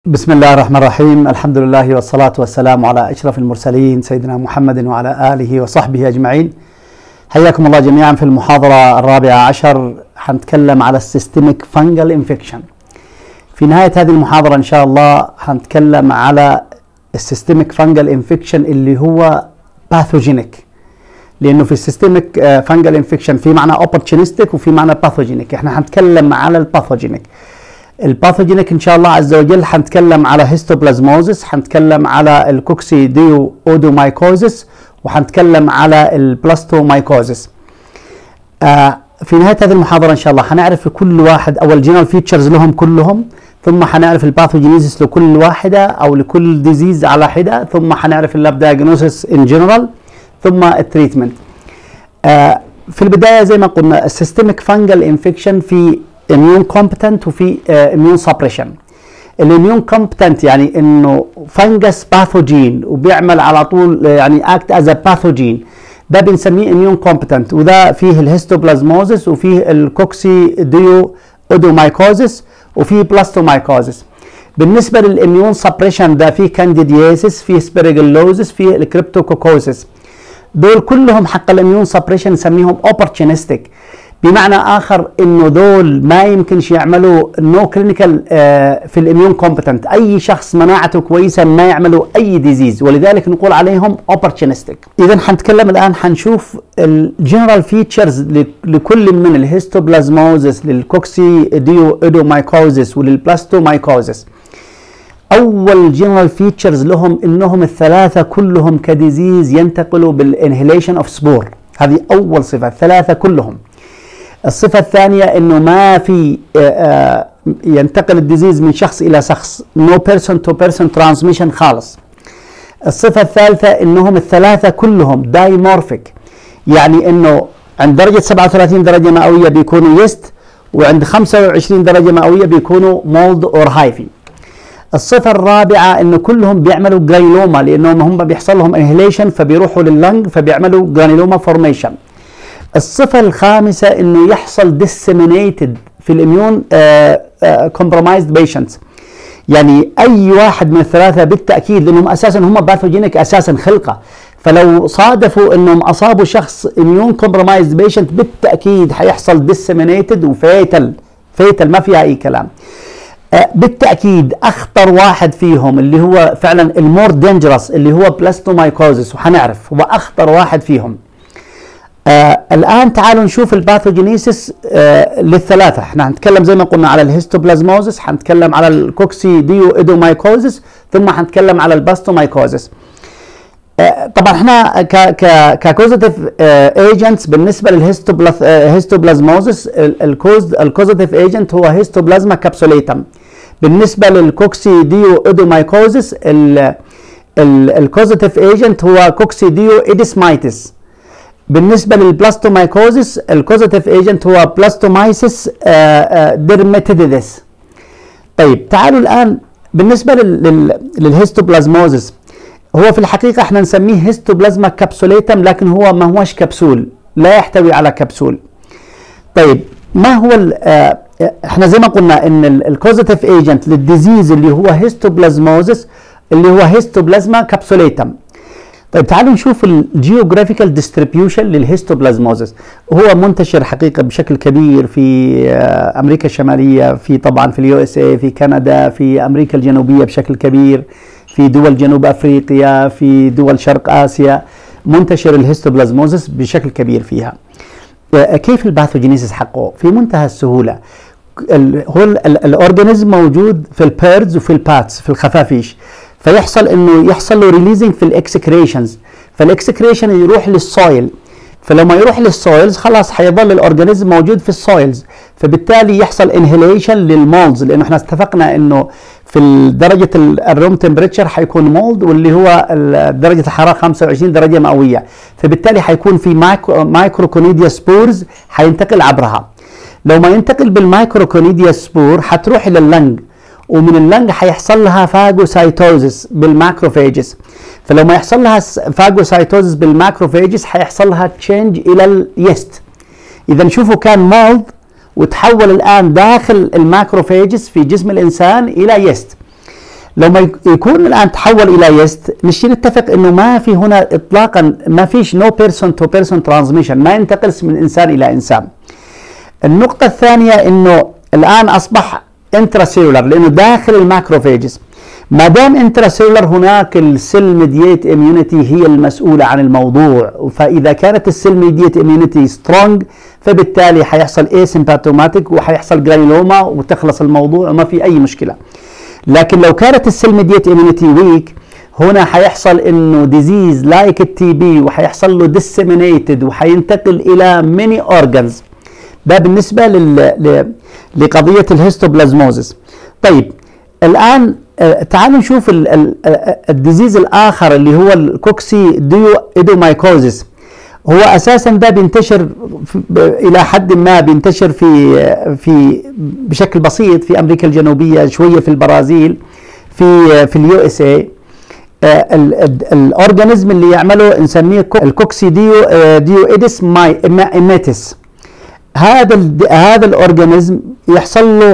بسم الله الرحمن الرحيم الحمد لله والصلاة والسلام على أشرف المرسلين سيدنا محمد وعلى آله وصحبه أجمعين حياكم الله جميعا في المحاضرة الرابعة عشر حنتكلم على السيستميك فانجل انفكشن في نهاية هذه المحاضرة إن شاء الله حنتكلم على السيستميك فانجل انفكشن اللي هو باثوجينيك لانه في السيستميك فانجل انفكشن في معنى اوبورتونستيك وفي معنى باثوجينيك احنا حنتكلم على الباثوجينيك الباثوجينيك ان شاء الله عز وجل حنتكلم على هيستوبلازموزس حنتكلم على الكوكسي ديو اودومايكوزس وحنتكلم على البلاستومايكوزس آه في نهايه هذه المحاضره ان شاء الله حنعرف كل واحد او الجنرال فيتشرز لهم كلهم ثم حنعرف الباثوجينيزس لكل واحده او لكل ديزيز على حده ثم حنعرف اللاب دايجنوسيس ان جنرال ثم التريتمنت آه في البدايه زي ما قلنا السيستميك فانجل انفكشن في اميون كومبتنت وفي اميون سبريشن الاميون كومبتنت يعني انه فنجس باثوجين وبيعمل على طول يعني اكت از باثوجين ده بنسميه اميون كومبتنت وده فيه الهيستوبلازموزس وفيه الكوكسي ديو اودومايكوزس وفيه بلاستومايكوزس بالنسبه للاميون سبريشن ده فيه كانديدياسيس فيه سبيريجلوزس فيه الكريبتوكوكوسس دول كلهم حق الاميون سبريشن نسميهم اوبورتونستيك بمعنى اخر انه دول ما يمكنش يعملوا نو كلينيكال في الاميون كومبتنت اي شخص مناعته كويسه ما يعملوا اي ديزيز ولذلك نقول عليهم اوبورتونستيك اذا حنتكلم الان حنشوف الجنرال فيتشرز لكل من الهيستوبلازموزس للكوكسي ديو ايدومايكوزس وللبلاستومايكوزس اول جنرال فيتشرز لهم انهم الثلاثه كلهم كديزيز ينتقلوا بالانهيليشن اوف سبور هذه اول صفه الثلاثه كلهم الصفة الثانية انه ما في ينتقل الديزيز من شخص الى شخص no person to person transmission خالص الصفة الثالثة انهم الثلاثة كلهم دايمورفيك يعني انه عند درجة 37 درجة مئوية بيكونوا يست وعند 25 درجة مئوية بيكونوا مولد اور هايفي الصفة الرابعة انه كلهم بيعملوا جرانيلوما لانهم هم بيحصل لهم انهيليشن فبيروحوا لللنج فبيعملوا جرانيلوما فورميشن الصفة الخامسة انه يحصل disseminated في الاميون كومبرومايزد بيشنتس يعني اي واحد من الثلاثة بالتأكيد لانهم اساسا هم باثوجينيك اساسا خلقة فلو صادفوا انهم اصابوا شخص اميون كومبرومايزد بيشنت بالتأكيد حيحصل disseminated وفيتل فيتل ما فيها اي كلام بالتاكيد اخطر واحد فيهم اللي هو فعلا المور دينجرس اللي هو بلاستومايكوزس وحنعرف هو اخطر واحد فيهم آه الان تعالوا نشوف الباثوجينيسيس آه للثلاثه احنا هنتكلم زي ما قلنا على الهيستوبلازموزس هنتكلم على الكوكسي ديو ايدومايكوزس ثم هنتكلم على الباستومايكوزس آه طبعا احنا ك ك ككوزيتيف ايجنتس بالنسبه للهيستوبلازموزس الكوز الكوزيتيف ايجنت هو هيستوبلازما كابسوليتم بالنسبه للكوكسي ديو ايدومايكوزس الكوزيتيف ايجنت هو كوكسي ديو ايديسمايتس بالنسبه للبلاستومايكوزس الكوزيتيف ايجنت هو بلاستومايسيس ديرماتيديدس طيب تعالوا الان بالنسبه للهيستوبلازموزس هو في الحقيقه احنا نسميه هيستوبلازما كابسوليتم لكن هو ما هوش كبسول لا يحتوي على كبسول طيب ما هو احنا زي ما قلنا ان الكوزيتيف ايجنت للديزيز اللي هو هيستوبلازموزس اللي هو هيستوبلازما كابسوليتم طيب تعالوا نشوف الجيوغرافيكال ديستريبيوشن للهيستوبلازموزس هو منتشر حقيقه بشكل كبير في امريكا الشماليه في طبعا في اليو اس اي في كندا في امريكا الجنوبيه بشكل كبير في دول جنوب افريقيا في دول شرق اسيا منتشر الهيستوبلازموزس بشكل كبير فيها كيف الباثوجينيسيس حقه في منتهى السهوله هو الاورجانيزم موجود في البيردز وفي الباتس في الخفافيش فيحصل انه يحصل له ريليزنج في الاكسكريشنز فالاكسكريشن يروح للسويل فلما يروح للسويلز خلاص حيظل الاورجانيزم موجود في السويلز فبالتالي يحصل انهيليشن للمولدز لانه احنا اتفقنا انه في درجه الروم تمبريتشر حيكون مولد واللي هو درجه الحراره 25 درجه مئويه فبالتالي حيكون في مايكرو مايكروكونيديا سبورز حينتقل عبرها لو ما ينتقل بالمايكروكونيديا سبور حتروح الى اللنج ومن اللنج حيحصل لها فاجوسايتوزس بالماكروفيجز فلو ما يحصل لها فاجوسايتوزس بالماكروفيجز حيحصل لها تشينج الى اليست اذا شوفوا كان مولد وتحول الان داخل الماكروفيجز في جسم الانسان الى يست لما يكون الان تحول الى يست نشي نتفق انه ما في هنا اطلاقا ما فيش نو بيرسون تو بيرسون ترانزميشن ما ينتقلش من انسان الى انسان النقطه الثانيه انه الان اصبح انتراسيلولر لانه داخل الماكروفيجز ما دام انتراسيلولر هناك السيل ميديت اميونيتي هي المسؤوله عن الموضوع فاذا كانت السيل ميديت اميونيتي سترونج فبالتالي حيحصل اسيمباتوماتيك وحيحصل جرانيلوما وتخلص الموضوع وما في اي مشكله لكن لو كانت السيل ميديت اميونيتي ويك هنا حيحصل انه ديزيز لايك التي بي وحيحصل له ديسيمينيتد وحينتقل الى ميني اورجانز ده بالنسبه لل... لقضيه الهيستوبلازموزس طيب الان آه، تعالوا نشوف الديزيز الاخر اللي هو الكوكسي ديو ايدومايكوزيس هو اساسا ده بينتشر الى حد ما بينتشر في في بشكل بسيط في امريكا الجنوبيه شويه في البرازيل في في اليو اس اي الاورجانيزم اللي يعمله نسميه الكوكسي ديو ديو ايدس ماي ايميتس هذا هذا الاورجانيزم يحصل له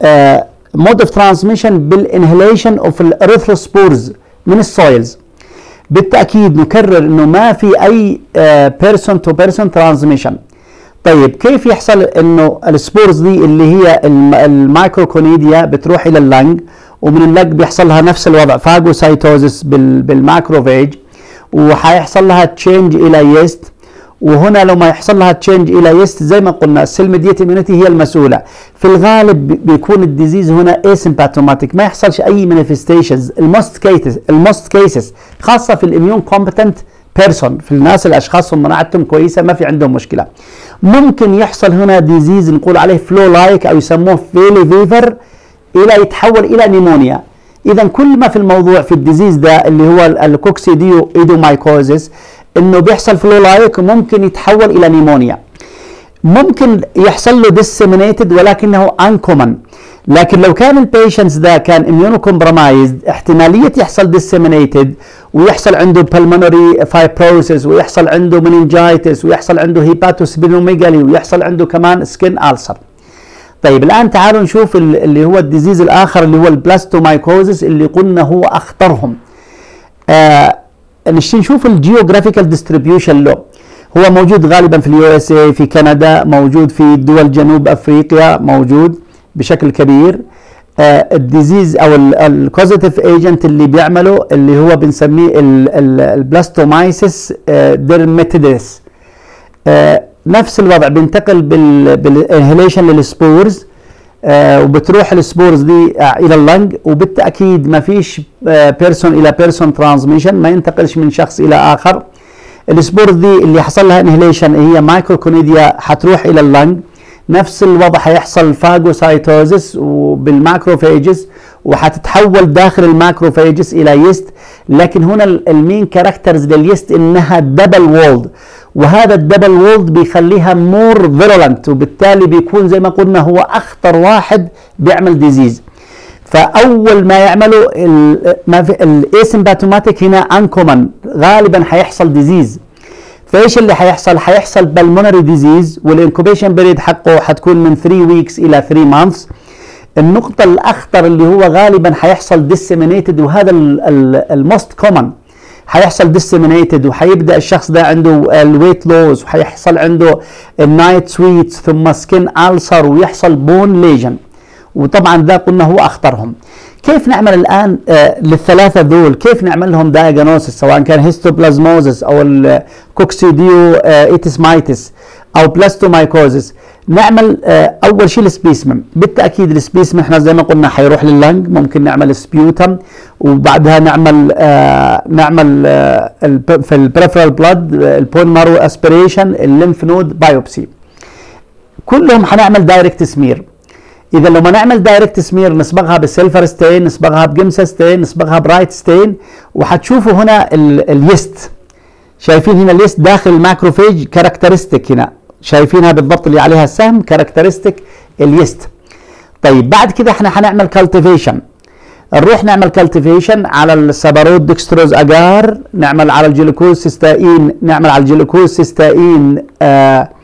مود اوف ترانسميشن بالانهليشن اوف الاريثروسبورز من السويلز بالتاكيد نكرر انه ما في اي بيرسون تو بيرسون ترانسميشن طيب كيف يحصل انه السبورز دي اللي هي المايكروكونيديا بتروح الى اللنج ومن اللنج بيحصل لها نفس الوضع فاجوسايتوزس بالماكروفيج وحيحصل لها تشينج الى يست وهنا لما يحصل لها تشينج الى يست زي ما قلنا السيل ميديت اميونيتي هي المسؤوله في الغالب بيكون الديزيز هنا اسيمباتوماتيك ما يحصلش اي مانيفستيشنز الموست كيسز الموست كيسز خاصه في الاميون كومبتنت بيرسون في الناس الاشخاص هم مناعتهم كويسه ما في عندهم مشكله ممكن يحصل هنا ديزيز نقول عليه فلو لايك او يسموه فيلي فيفر الى يتحول الى نيمونيا اذا كل ما في الموضوع في الديزيز ده اللي هو الكوكسيديو ايدومايكوزيس انه بيحصل فلو لايك وممكن يتحول الى نيمونيا ممكن يحصل له ديسيمينيتد ولكنه انكومن لكن لو كان البيشنتس ده كان اميونو كومبرمايزد احتماليه يحصل ديسيمينيتد ويحصل عنده بالمونري فايبروسيس ويحصل عنده مننجايتس ويحصل عنده هيباتوسبينوميجالي ويحصل عنده كمان سكين ألسر طيب الان تعالوا نشوف اللي هو الديزيز الاخر اللي هو البلاستومايكوزيس اللي قلنا هو اخطرهم آه نشوف الجيوغرافيكال ديستريبيوشن له هو موجود غالبا في اليو اس اي في كندا موجود في دول جنوب افريقيا موجود بشكل كبير آه الديزيز او الكوزيتيف ايجنت اللي بيعمله اللي هو بنسميه البلاستومايسيس آه ديرميتيدس آه نفس الوضع بينتقل بالانهيليشن للسبورز آه وبتروح السبورز دي آه الى اللنج وبالتاكيد ما فيش بيرسون الى بيرسون ترانسميشن ما ينتقلش من شخص الى اخر السبورز دي اللي حصل لها انهيليشن هي مايكروكونيديا حتروح الى اللنج نفس الوضع حيحصل فاجوسايتوزس وبالماكروفيجز وحتتحول داخل الماكروفيجز الى يست لكن هنا المين كاركترز لليست انها دبل وولد وهذا الدبل وولد بيخليها مور فيرولنت وبالتالي بيكون زي ما قلنا هو اخطر واحد بيعمل ديزيز فاول ما يعمله ما في الاسيمباتوماتيك هنا انكومن غالبا حيحصل ديزيز فايش اللي حيحصل؟ حيحصل بالمونري ديزيز والانكوبيشن بيريد حقه حتكون من 3 ويكس الى 3 مانثس النقطة الأخطر اللي هو غالبا حيحصل ديسيمينيتد وهذا الموست كومن حيحصل ديسيمينيتد وحيبدا الشخص ده عنده الويت لوز وحيحصل عنده النايت سويتس ثم سكين ألسر ويحصل بون ليجن وطبعا ده قلنا هو اخطرهم كيف نعمل الان آه للثلاثه دول كيف نعمل لهم دايجنوسيس سواء كان هيستوبلازموزس او الكوكسيديو آه ايتسمايتس او بلاستومايكوزس نعمل آه اول شيء السبيسمن بالتاكيد السبيسمن احنا زي ما قلنا حيروح لللنج ممكن نعمل سبيوتم وبعدها نعمل آه نعمل آه في البريفرال بلاد البون مارو اسبريشن الليمف نود بايوبسي كلهم حنعمل دايركت سمير اذا لما نعمل دايركت سمير نصبغها بالسيلفر ستين نصبغها بجمسة ستين نصبغها برايت ستين وحتشوفوا هنا اليست شايفين هنا اليست داخل الماكروفيج كاركترستيك هنا شايفينها بالضبط اللي عليها السهم كاركترستيك اليست طيب بعد كده احنا هنعمل كالتيفيشن نروح نعمل كالتيفيشن على السبارود ديكستروز اجار نعمل على الجلوكوز سيستاين نعمل على الجلوكوز سيستاين آه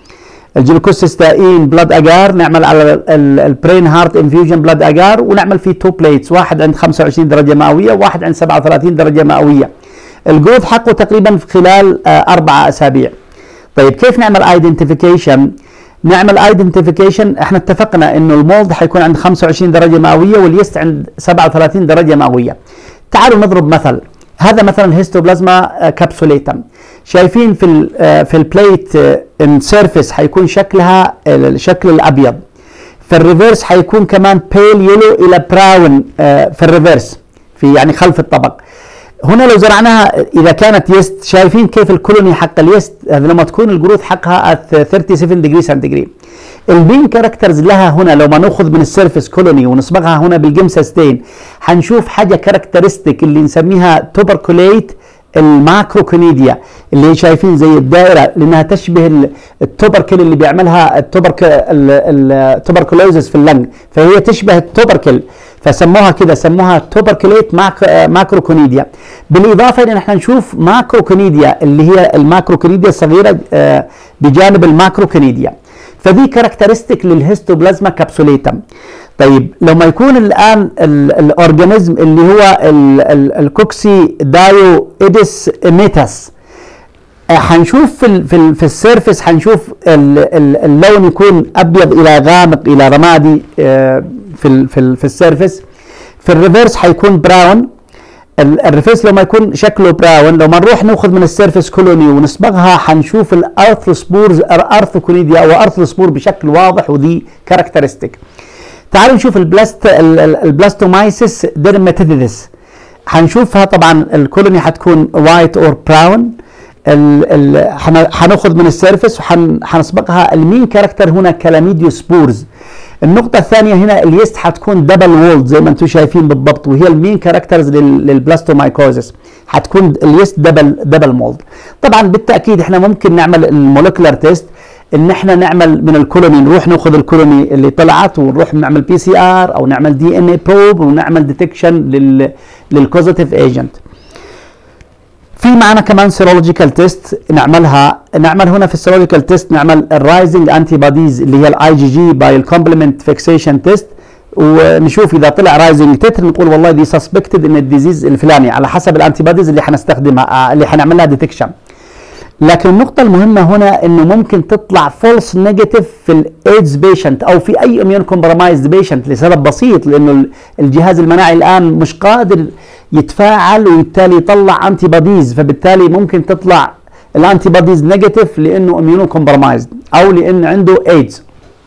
الجلوكوسيستاين بلاد اجار نعمل على البرين هارت انفيوجن بلاد اجار ونعمل فيه تو بليتس واحد عند 25 درجه مئويه وواحد عند 37 درجه مئويه الجروث حقه تقريبا في خلال آه، اربع اسابيع طيب كيف نعمل ايدنتيفيكيشن نعمل ايدنتيفيكيشن احنا اتفقنا انه المولد حيكون عند 25 درجه مئويه واليست عند 37 درجه مئويه تعالوا نضرب مثل هذا مثلا هيستوبلازما كابسوليتم شايفين في ال في البليت ان سيرفيس حيكون شكلها الشكل الابيض في الريفرس حيكون كمان بيل يلو الى براون في الريفرس في يعني خلف الطبق هنا لو زرعناها اذا كانت يست شايفين كيف الكولوني حق اليست هذا لما تكون الجروث حقها 37 ديجري سنتيجريد البين كاركترز لها هنا لو ما ناخذ من السيرفيس كولوني ونصبغها هنا بالجمسستين حنشوف حاجه كاركترستيك اللي نسميها توبركوليت الماكروكونيديا اللي شايفين زي الدائره لانها تشبه التوبركل اللي بيعملها التوبرك التوبركلوزس في اللنج فهي تشبه التوبركل فسموها كده سموها توبركليت ماك ماكروكونيديا بالاضافه ان احنا نشوف ماكروكونيديا اللي هي الماكروكونيديا الصغيره آه، بجانب الماكروكونيديا فدي كاركترستيك للهيستوبلازما كابسوليتم طيب لما يكون الان الاورجانيزم اللي هو الكوكسي دايو ايدس ميتاس حنشوف في ال في, ال في السيرفس حنشوف اللون يكون ابيض الى غامق الى رمادي آه، في ال في, ال في السيرفس في الريفرس حيكون براون الريفرس لما يكون شكله براون لو ما نروح ناخذ من السيرفس كولوني ونصبغها حنشوف الارث سبورز ارثوكونيديا او ارث سبور بشكل واضح ودي كاركترستيك تعالوا نشوف البلاست البلاستومايسيس ديرماتيديس حنشوفها طبعا الكولوني حتكون وايت اور براون حناخذ من السيرفس وحنسبقها المين كاركتر هنا كلاميديو سبورز النقطة الثانية هنا اليست حتكون دبل وولد زي ما انتم شايفين بالضبط وهي المين كاركترز للبلاستومايكوزس حتكون اليست دبل دبل مولد طبعا بالتأكيد احنا ممكن نعمل المولكولار تيست ان احنا نعمل من الكولوني نروح ناخذ الكولوني اللي طلعت ونروح نعمل بي سي ار او نعمل دي ان اي بروب ونعمل ديتكشن لل للكوزيتيف ايجنت في معنا كمان سيرولوجيكال تيست نعملها نعمل هنا في السيرولوجيكال تيست نعمل الرايزنج انتي بوديز اللي هي الاي جي جي باي الكومبلمنت فيكسيشن تيست ونشوف اذا طلع رايزنج تتر نقول والله دي سسبكتد ان الديزيز الفلاني على حسب الانتي بوديز اللي حنستخدمها اللي حنعمل لها ديتكشن لكن النقطة المهمة هنا انه ممكن تطلع فولس نيجاتيف في الايدز بيشنت او في اي اميون كومبرمايزد بيشنت لسبب بسيط لانه الجهاز المناعي الان مش قادر يتفاعل وبالتالي يطلع انتي بوديز فبالتالي ممكن تطلع الانتي بوديز نيجاتيف لانه اميونو كومبرمايزد او لانه عنده ايدز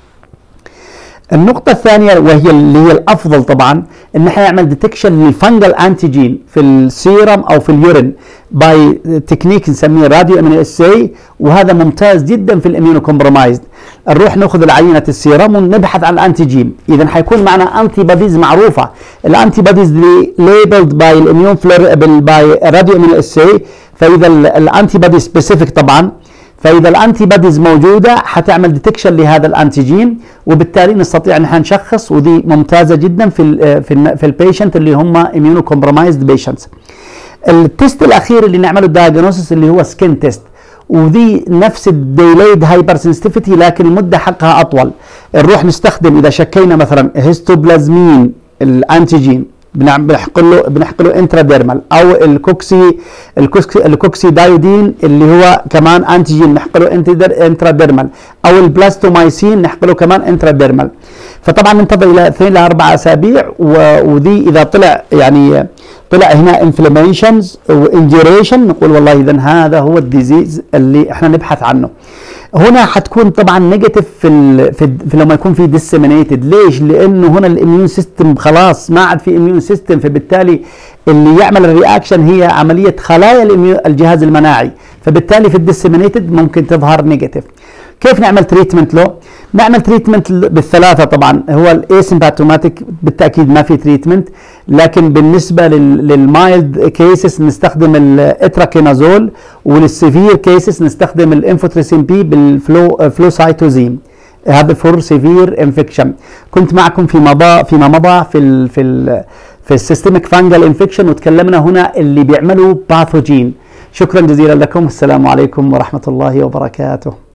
النقطة الثانية وهي اللي هي الأفضل طبعا إن احنا نعمل ديتكشن للفنجل أنتيجين في السيرم أو في اليورين باي تكنيك نسميه راديو امينو اسي وهذا ممتاز جدا في الاميونو كومبرومايزد نروح ناخذ العينة السيرم ونبحث عن الأنتيجين إذا حيكون معنا أنتي بوديز معروفة الأنتي بوديز اللي ليبلد باي الاميون فلور باي راديو امينو اسي فإذا الأنتي بودي سبيسيفيك طبعا فاذا الانتي بوديز موجوده حتعمل ديتكشن لهذا الانتيجين وبالتالي نستطيع ان احنا نشخص ودي ممتازه جدا في ال في ال في البيشنت اللي هم اميونو كومبرومايزد بيشنتس التست الاخير اللي نعمله الدايجنوستس اللي هو سكين تيست ودي نفس الديليد هايبر سنسيتيفيتي لكن المده حقها اطول نروح نستخدم اذا شكينا مثلا هيستوبلازمين الانتيجين بنحقن له بنحقن له انتراديرمال او الكوكسي الكوكسي الكوكسي دايودين اللي هو كمان انتيجين نحقن له انتراديرمال او البلاستومايسين نحقن له كمان انتراديرمال فطبعا ننتظر الى اثنين لاربع اسابيع ودي اذا طلع يعني طلع هنا انفلاميشنز وانديوريشن نقول والله اذا هذا هو الديزيز اللي احنا نبحث عنه هنا حتكون طبعا نيجاتيف في, ال في, في لما يكون في ديسيمينيتد ليش؟ لانه هنا الاميون سيستم خلاص ما عاد في اميون سيستم فبالتالي اللي يعمل الرياكشن هي عمليه خلايا الجهاز المناعي فبالتالي في الديسيمينيتد ممكن تظهر نيجاتيف كيف نعمل تريتمنت له؟ نعمل تريتمنت بالثلاثة طبعا هو الاسيمباتوماتيك بالتأكيد ما في تريتمنت لكن بالنسبة للمايلد كيسز نستخدم الاتراكينازول وللسيفير كيسز نستخدم الانفوتريسين بي بالفلو فلوسايتوزين هذا فور سيفير انفكشن كنت معكم في مضى فيما مضى في ال في ال في السيستميك فانجل انفكشن وتكلمنا هنا اللي بيعملوا باثوجين شكرا جزيلا لكم السلام عليكم ورحمة الله وبركاته